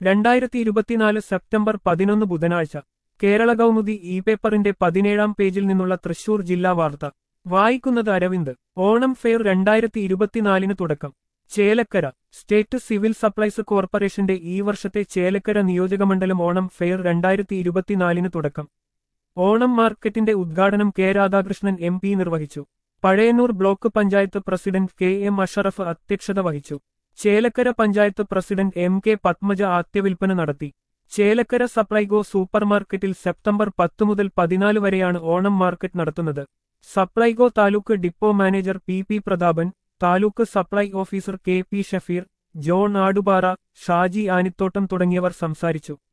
രണ്ടായിരത്തി ഇരുപത്തിനാല് സെപ്റ്റംബർ പതിനൊന്ന് ബുധനാഴ്ച കേരള കൗമുദി ഇ പേപ്പറിന്റെ പതിനേഴാം പേജിൽ നിന്നുള്ള തൃശൂർ ജില്ലാ വാർത്ത വായിക്കുന്നത് അരവിന്ദ് ഓണം ഫെയർ രണ്ടായിരത്തി ഇരുപത്തിനാലിന് തുടക്കം ചേലക്കര സ്റ്റേറ്റ് സിവിൽ സപ്ലൈസ് കോർപ്പറേഷന്റെ ഈ വർഷത്തെ ചേലക്കര നിയോജകമണ്ഡലം ഓണം ഫെയർ രണ്ടായിരത്തി ഇരുപത്തിനാലിന് തുടക്കം ഓണം മാർക്കറ്റിന്റെ ഉദ്ഘാടനം കെ രാധാകൃഷ്ണൻ എം പി നിർവഹിച്ചു Pazhayannur block panchayat president K M Ashraf അധ്യക്ഷത വഹിച്ചു Chelakkara panchayat president M K Padmaja ആദ്യവിൽപ്പന നടത്തി ചേലക്കര സപ്ലൈകോ സൂപ്പർമാർക്കറ്റിൽ സെപ്റ്റംബർ പത്ത് മുതൽ പതിനാല് വരെയാണ് ഓണം മാർക്കറ്റ് നടത്തുന്നത് Supplyco taluk depot manager P P Prathapan taluk supply officer K P Shafeer John Adupara Shaji Anithottam തുടങ്ങിയവർ സംസാരിച്ചു